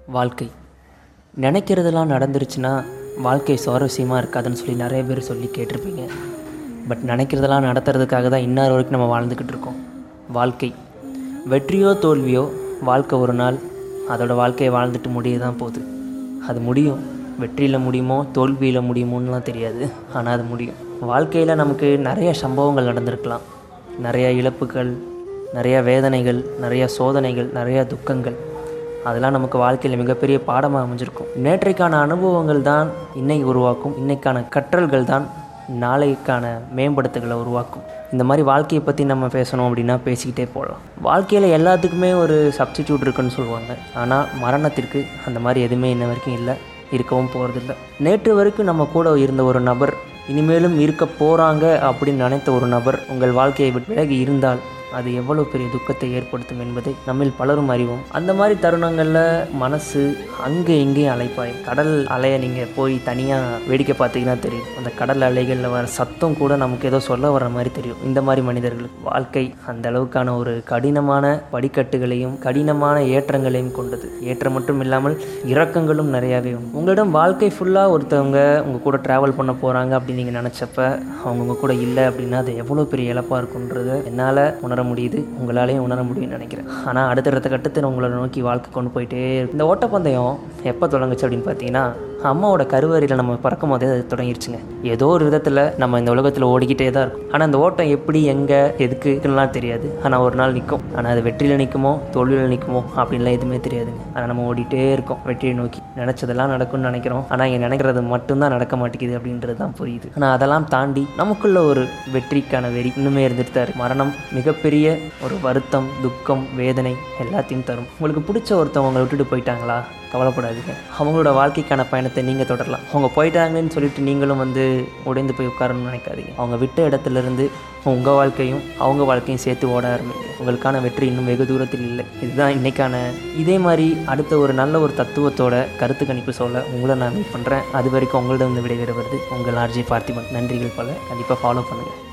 வாழ்க்கை நினைக்கிறதெல்லாம் நடந்துருச்சுன்னா வாழ்க்கை சுவாரஸ்யமாக இருக்காதுன்னு சொல்லி நிறைய பேர் சொல்லி கேட்டிருப்பீங்க பட் நினைக்கிறதெல்லாம் நடத்துறதுக்காக தான் இன்னார் வரைக்கும் நம்ம வாழ்ந்துக்கிட்டு இருக்கோம் வாழ்க்கை வெற்றியோ தோல்வியோ வாழ்க்கை ஒரு நாள் அதோட வாழ்க்கையை வாழ்ந்துட்டு முடிய தான் போகுது அது முடியும் வெற்றியில் முடியுமோ தோல்வியில் முடியுமோன்னுலாம் தெரியாது ஆனால் அது முடியும் வாழ்க்கையில் நமக்கு நிறைய சம்பவங்கள் நடந்திருக்கலாம் நிறைய இழப்புகள் நிறைய வேதனைகள் நிறைய சோதனைகள் நிறைய துக்கங்கள் அதெல்லாம் நமக்கு வாழ்க்கையில் மிகப்பெரிய பாடமாக அமைஞ்சிருக்கும் நேற்றைக்கான அனுபவங்கள் தான் இன்னைக்கு உருவாக்கும் இன்னைக்கான கற்றல்கள் தான் நாளைக்கான மேம்படுத்துகளை உருவாக்கும் இந்த மாதிரி வாழ்க்கையை பற்றி நம்ம பேசணும் அப்படின்னா பேசிக்கிட்டே போகலாம் வாழ்க்கையில் எல்லாத்துக்குமே ஒரு சப்ஸ்டிடியூட் இருக்குன்னு சொல்லுவாங்க ஆனால் மரணத்திற்கு அந்த மாதிரி எதுவுமே இன்ன வரைக்கும் இல்லை இருக்கவும் போகிறதில்ல நேற்று வரைக்கும் நம்ம கூட இருந்த ஒரு நபர் இனிமேலும் இருக்க போகிறாங்க அப்படின்னு நினைத்த ஒரு நபர் உங்கள் வாழ்க்கையை விட்டு விலகி இருந்தால் அது எவ்வளோ பெரிய துக்கத்தை ஏற்படுத்தும் என்பதை நம்மில் பலரும் அறிவோம் அந்த மாதிரி தருணங்களில் மனசு அங்கே இங்கேயும் அலைப்பாயும் கடல் அலையை நீங்கள் போய் தனியாக வேடிக்கை பார்த்தீங்கன்னா தெரியும் அந்த கடல் அலைகளில் வர சத்தம் கூட நமக்கு ஏதோ சொல்ல வர மாதிரி தெரியும் இந்த மாதிரி மனிதர்களுக்கு வாழ்க்கை அந்த அளவுக்கான ஒரு கடினமான படிக்கட்டுகளையும் கடினமான ஏற்றங்களையும் கொண்டது ஏற்றம் மட்டும் இல்லாமல் இறக்கங்களும் நிறையாவே உண்டு உங்களிடம் வாழ்க்கை ஃபுல்லாக ஒருத்தவங்க உங்கள் கூட ட்ராவல் பண்ண போகிறாங்க அப்படின்னு நீங்கள் நினச்சப்ப அவங்க உங்கள் கூட இல்லை அப்படின்னா அது எவ்வளோ பெரிய இழப்பாக இருக்குன்றது என்னால் உணர முடியுது உங்களாலேயும் உணர முடியும்னு நினைக்கிறேன் ஆனால் அடுத்தடுத்த கட்டத்தில் உங்களை நோக்கி வாழ்க்கை கொண்டு போயிட்டே இருக்கு. இந்த ஓட்டப்பந்தயம் எப்போ தொடங்குச்சு அப்படின்னு பார்த்தீங்கன்னா அம்மாவோட கருவறையில் நம்ம பறக்கும் போதே அது தொடங்கிருச்சுங்க ஏதோ ஒரு விதத்தில் நம்ம இந்த உலகத்தில் ஓடிக்கிட்டே தான் இருக்கும் ஆனால் அந்த ஓட்டம் எப்படி எங்கே எதுக்குலாம் தெரியாது ஆனால் ஒரு நாள் நிற்கும் ஆனால் அது வெற்றியில் நிற்குமோ தோல்வியில் நிற்குமோ அப்படின்லாம் எதுவுமே தெரியாதுங்க ஆனால் நம்ம ஓடிட்டே இருக்கோம் வெற்றியை நோக்கி நினச்சதெல்லாம் நடக்கும்னு நினைக்கிறோம் ஆனால் இங்கே நினைக்கிறது மட்டும்தான் நடக்க மாட்டேங்குது அப்படின்றது தான் புரியுது ஆனால் அதெல்லாம் தாண்டி நமக்குள்ள ஒரு வெற்றிக்கான வெறி இன்னுமே இருந்துட்டு தான் இருக்கு மரணம் மிகப்பெரிய ஒரு வருத்தம் துக்கம் வேதனை எல்லாத்தையும் தரும் உங்களுக்கு பிடிச்ச ஒருத்தவங்க உங்களை விட்டுட்டு போயிட்டாங்களா கவலைப்படாதீங்க அவங்களோட வாழ்க்கைக்கான பயணத்தை நீங்கள் தொடரலாம் அவங்க போயிட்டாங்கன்னு சொல்லிட்டு நீங்களும் வந்து உடைந்து போய் உட்காரணும்னு நினைக்காதீங்க அவங்க விட்ட இடத்துலேருந்து உங்கள் வாழ்க்கையும் அவங்க வாழ்க்கையும் சேர்த்து ஓட ஆரம்பிங்க உங்களுக்கான வெற்றி இன்னும் வெகு தூரத்தில் இல்லை இதுதான் இன்னைக்கான இதே மாதிரி அடுத்த ஒரு நல்ல ஒரு தத்துவத்தோட கருத்து கணிப்பு சொல்ல உங்களை நான் மீட் பண்ணுறேன் அது வரைக்கும் உங்களிடம் வந்து விடைபெறுவது உங்கள் ஆர்ஜி பார்த்திபன் நன்றிகள் பல கண்டிப்பாக ஃபாலோ பண்ணுங்கள்